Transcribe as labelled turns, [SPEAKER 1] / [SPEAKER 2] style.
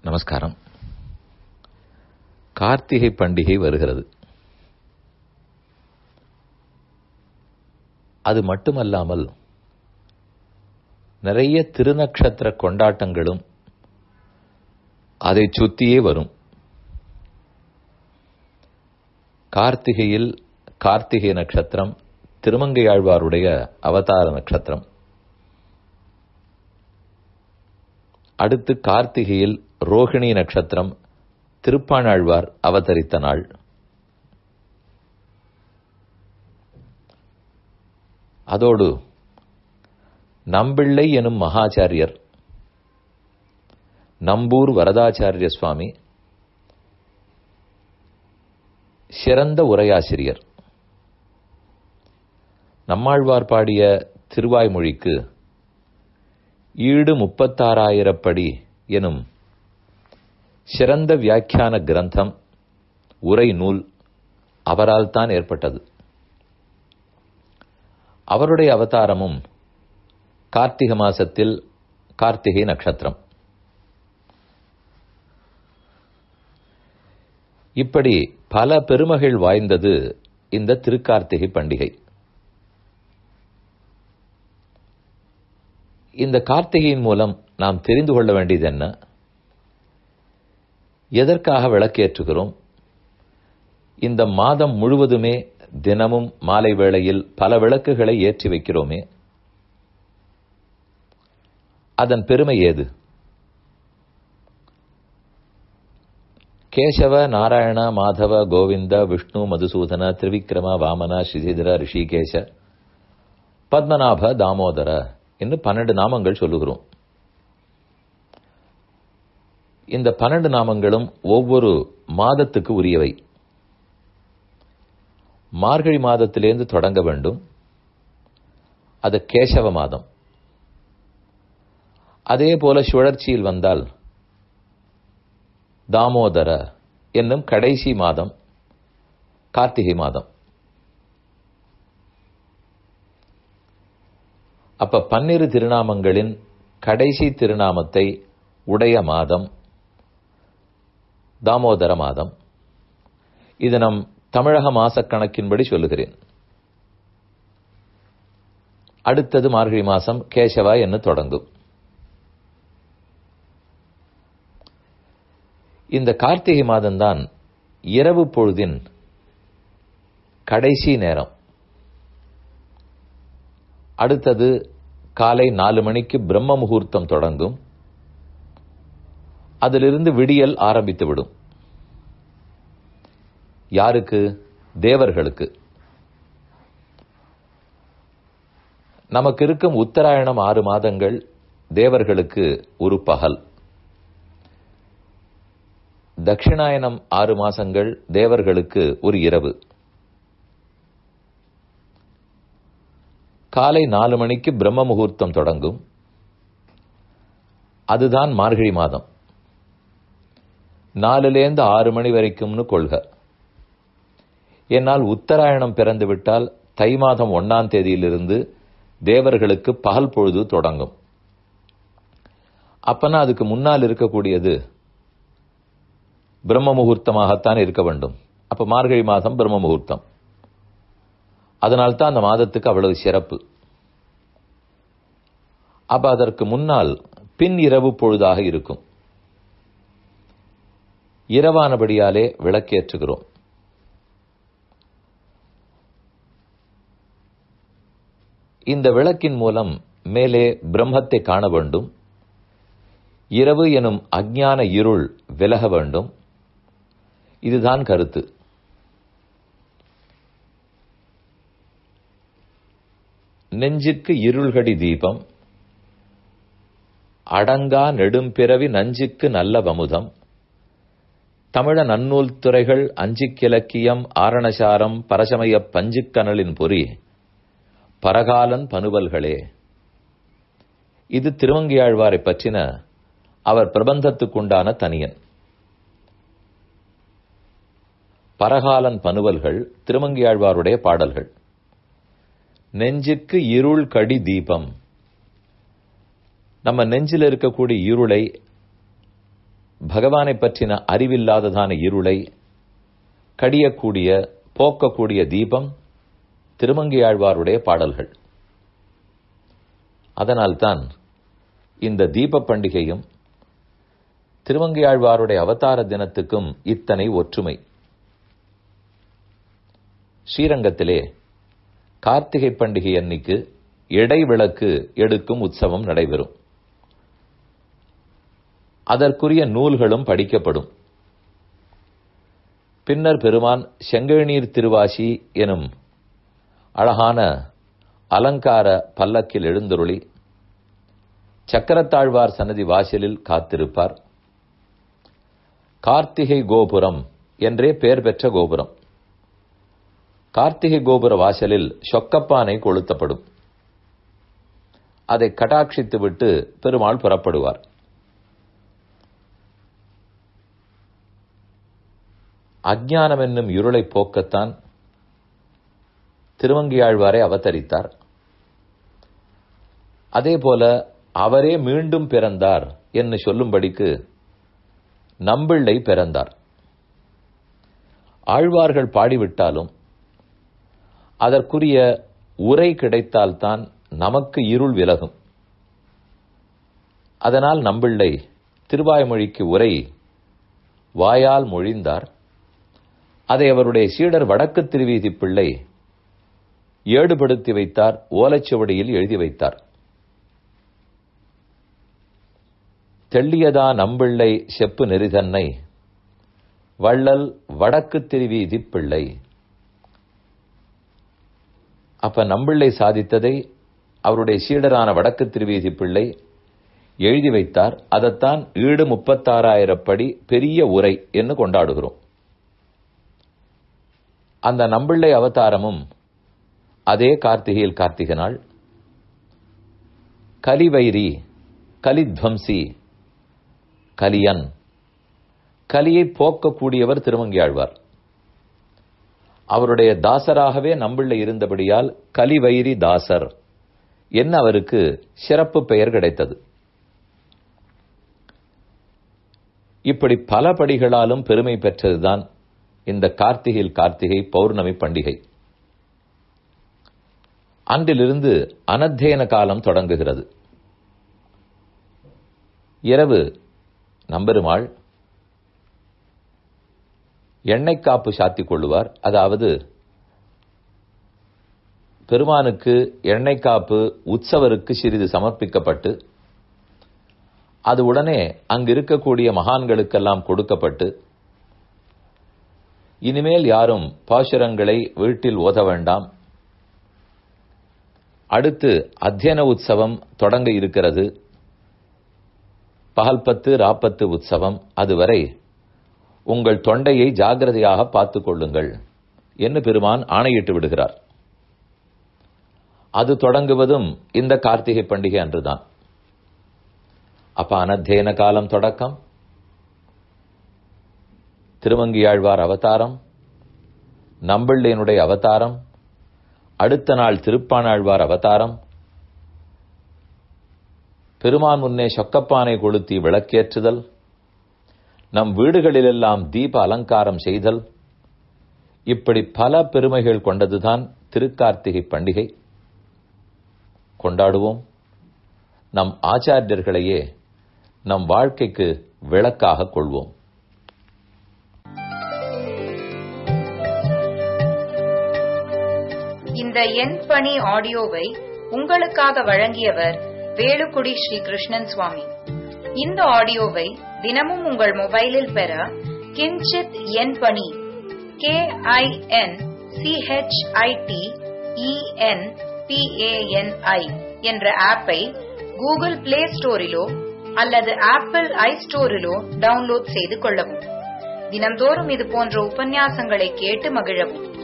[SPEAKER 1] நமஸ்காரம் கார்த்திகை பண்டிகை வருகிறது அது மட்டுமல்லாமல் நிறைய திருநக்ஷத்திர கொண்டாட்டங்களும் அதை சுத்தியே வரும் கார்த்திகையில் கார்த்திகை நட்சத்திரம் திருமங்கையாழ்வாருடைய அவதார நட்சத்திரம் அடுத்து கார்த்திகையில் ரோகிணி நட்சத்திரம் திருப்பாணாழ்வார் அவதரித்த நாள் அதோடு நம்பிள்ளை எனும் மகாச்சாரியர் நம்பூர் வரதாச்சாரிய சுவாமி சிறந்த உரையாசிரியர் நம்மாழ்வார் பாடிய திருவாய்மொழிக்கு ஈடு முப்பத்தாறாயிரப்படி எனும் சிறந்த வியாக்கியான கிரந்தம் உரை நூல் அவரால் தான் ஏற்பட்டது அவருடைய அவதாரமும் கார்த்திக மாசத்தில் கார்த்திகை நட்சத்திரம் இப்படி பல பெருமகள் வாய்ந்தது இந்த திருக்கார்த்திகை பண்டிகை இந்த கார்த்திகையின் மூலம் நாம் தெரிந்து கொள்ள வேண்டியது என்ன எதற்காக விளக்கேற்றுகிறோம் இந்த மாதம் முழுவதுமே தினமும் மாலை வேளையில் பல விளக்குகளை ஏற்றி வைக்கிறோமே அதன் பெருமை ஏது கேசவ நாராயண மாதவ கோவிந்த விஷ்ணு மதுசூதன திரிவிக்ரம வாமன ஸ்ரீதர ரிஷிகேஷ பத்மநாப தாமோதர என்று பன்னெண்டு நாமங்கள் சொல்லுகிறோம் இந்த பன்னெண்டு நாமங்களும் ஒவ்வொரு மாதத்துக்கு உரியவை மார்கழி மாதத்திலேருந்து தொடங்க வேண்டும் அது கேசவ மாதம் அதே போல சுழற்சியில் வந்தால் தாமோதர என்னும் கடைசி மாதம் கார்த்திகை மாதம் அப்ப பன்னிரு திருநாமங்களின் கடைசி திருநாமத்தை உடைய மாதம் தாமோதர மாதம் இது நம் தமிழக மாசக்கணக்கின்படி சொல்லுகிறேன் அடுத்தது மார்கழி மாசம் கேசவா என்று தொடங்கும் இந்த கார்த்திகை மாதம்தான் இரவு பொழுதின் கடைசி நேரம் அடுத்தது காலை நாலு மணிக்கு பிரம்ம முகூர்த்தம் தொடங்கும் அதிலிருந்து விடியல் ஆரம்பித்துவிடும் யாருக்கு தேவர்களுக்கு நமக்கு இருக்கும் உத்தராயணம் ஆறு மாதங்கள் தேவர்களுக்கு ஒரு பகல் தட்சிணாயனம் ஆறு மாசங்கள் தேவர்களுக்கு ஒரு இரவு காலை நாலு மணிக்கு பிரம்ம முகூர்த்தம் தொடங்கும் அதுதான் மார்கழி மாதம் நாலுலேருந்து ஆறு மணி வரைக்கும்னு கொள்க என்னால் உத்தராயணம் பிறந்து விட்டால் தை மாதம் ஒன்னாம் தேதியிலிருந்து தேவர்களுக்கு பகல் பொழுது தொடங்கும் அப்பனா அதுக்கு முன்னால் இருக்கக்கூடியது பிரம்ம முகூர்த்தமாகத்தான் இருக்க வேண்டும் அப்ப மார்கழி மாதம் பிரம்ம முகூர்த்தம் அதனால்தான் அந்த மாதத்துக்கு அவ்வளவு சிறப்பு அப்ப அதற்கு முன்னால் பின் இரவு பொழுதாக இருக்கும் இரவானபடியாலே விளக்கேற்றுகிறோம் இந்த விளக்கின் மூலம் மேலே பிரம்மத்தை காண வேண்டும் இரவு எனும் அஜ்ஞான இருள் விலக வேண்டும் இதுதான் கருத்து நெஞ்சுக்கு இருள்கடி தீபம் அடங்கா நெடும்பிறவி நஞ்சுக்கு நல்ல வமுதம் தமிழ நன்னூல் துறைகள் அஞ்சிக்கிலக்கியம் ஆரணசாரம் பரசமய பஞ்சுக்கனலின் பொறி பரகாலன் பனுவல்களே இது திருவங்கியாழ்வாரை பற்றின அவர் பிரபந்தத்துக்குண்டான தனியன் பரகாலன் பனுவல்கள் திருமங்கியாழ்வாருடைய பாடல்கள் நெஞ்சுக்கு இருள் கடி தீபம் நம்ம நெஞ்சில் இருக்கக்கூடிய இருளை பகவானை பற்றின அறிவில்லாததான இருளை கடியக்கூடிய போக்கக்கூடிய தீபம் திருமங்கையாழ்வாருடைய பாடல்கள் அதனால்தான் இந்த தீப பண்டிகையும் திருமங்கையாழ்வாருடைய அவதார தினத்துக்கும் இத்தனை ஒற்றுமை ஸ்ரீரங்கத்திலே கார்த்திகை பண்டிகை அன்னைக்கு இடைவிளக்கு எடுக்கும் உற்சவம் நடைபெறும் அதற்குரிய நூல்களும் படிக்கப்படும் பின்னர் பெருமான் செங்கழ்நீர் திருவாசி எனும் அழகான அலங்கார பல்லக்கில் எழுந்தருளி சக்கரத்தாழ்வார் சன்னதி வாசலில் காத்திருப்பார் கார்த்திகை கோபுரம் என்றே பெயர் பெற்ற கோபுரம் கார்த்திகை கோபுர வாசலில் சொக்கப்பானை கொளுத்தப்படும் அதை கட்டாட்சித்து விட்டு பெருமாள் புறப்படுவார் அஜ்ஞானம் என்னும் இருளை போக்கத்தான் திருவங்கியாழ்வாரை அவதரித்தார் அதேபோல அவரே மீண்டும் பிறந்தார் என்று சொல்லும்படிக்கு நம்பிள்ளை பிறந்தார் ஆழ்வார்கள் பாடிவிட்டாலும் அதற்குரிய உரை கிடைத்தால்தான் நமக்கு இருள் விலகும் அதனால் நம்பிள்ளை திருவாய்மொழிக்கு உரை வாயால் மொழிந்தார் அதை அவருடைய சீடர் வடக்கு திருவீதி பிள்ளை ஏடுபடுத்தி வைத்தார் ஓலைச்சுவடியில் எழுதி வைத்தார் தெள்ளியதா நம்பிள்ளை செப்பு நெறிதன்னை வள்ளல் வடக்கு திருவீதி பிள்ளை அப்ப நம்பிள்ளை சாதித்ததை அவருடைய சீடரான வடக்கு திருவீதி பிள்ளை எழுதி வைத்தார் அதைத்தான் ஈடு முப்பத்தாறாயிரப்படி பெரிய உரை என்று கொண்டாடுகிறோம் அந்த நம்பிள்ளை அவதாரமும் அதே கார்த்திகையில் கார்த்திகை நாள் கலிவைரி கலித்வம்சி கலியன் கலியை போக்கக்கூடியவர் திருமங்கியாழ்வார் அவருடைய தாசராகவே நம்பிள்ளை இருந்தபடியால் கலிவைரி தாசர் என்ன அவருக்கு சிறப்பு பெயர் கிடைத்தது இப்படி பல படிகளாலும் பெருமை பெற்றதுதான் இந்த கார்த்திகையில் கார்த்திகை பௌர்ணமி பண்டிகை அன்றிலிருந்து அனத்தியன காலம் தொடங்குகிறது இரவு நம்பெருமாள் எண்ணெய் காப்பு சாத்திக் கொள்ளுவார் அதாவது பெருமானுக்கு எண்ணெய் காப்பு உற்சவருக்கு சிறிது சமர்ப்பிக்கப்பட்டு அது உடனே அங்கு இருக்கக்கூடிய மகான்களுக்கெல்லாம் கொடுக்கப்பட்டு இனிமேல் யாரும் பாசுரங்களை வீட்டில் ஓத வேண்டாம் அடுத்து அத்தியன உற்சவம் தொடங்க இருக்கிறது பகல் பத்து ராப்பத்து உற்சவம் அதுவரை உங்கள் தொண்டையை ஜாகிரதையாக பார்த்துக் கொள்ளுங்கள் என்று பெருமான் ஆணையிட்டு விடுகிறார் அது தொடங்குவதும் இந்த கார்த்திகை பண்டிகை அன்றுதான் அப்ப அனத்தியன காலம் தொடக்கம் திருவங்கியாழ்வார் அவதாரம் நம்பிள்ளையனுடைய அவதாரம் அடுத்த நாள் திருப்பானாழ்வார் அவதாரம் பெருமான் முன்னே சொக்கப்பானை கொளுத்தி விளக்கேற்றுதல் நம் வீடுகளிலெல்லாம் தீப அலங்காரம் செய்தல் இப்படி பல பெருமைகள் கொண்டதுதான் திருக்கார்த்திகை பண்டிகை கொண்டாடுவோம் நம் ஆச்சாரியர்களையே நம் வாழ்க்கைக்கு விளக்காக கொள்வோம்
[SPEAKER 2] இந்த என் பணி ஆடியோவை உங்களுக்காக வழங்கியவர் வேலுக்குடி ஸ்ரீ கிருஷ்ணன் சுவாமி இந்த ஆடியோவை தினமும் உங்கள் மொபைலில் பெற கிஞ்சித் என் பணி கே ஐ என் சிஹெச்ஐடி இஎன் பிஏஎன்ஐ என்ற ஆப்பை கூகுள் பிளே ஸ்டோரிலோ அல்லது ஆப்பிள் ஐ ஸ்டோரிலோ டவுன்லோட் செய்து கொள்ளவும் தினம்தோறும் இது போன்ற உபன்யாசங்களை கேட்டு மகிழவும்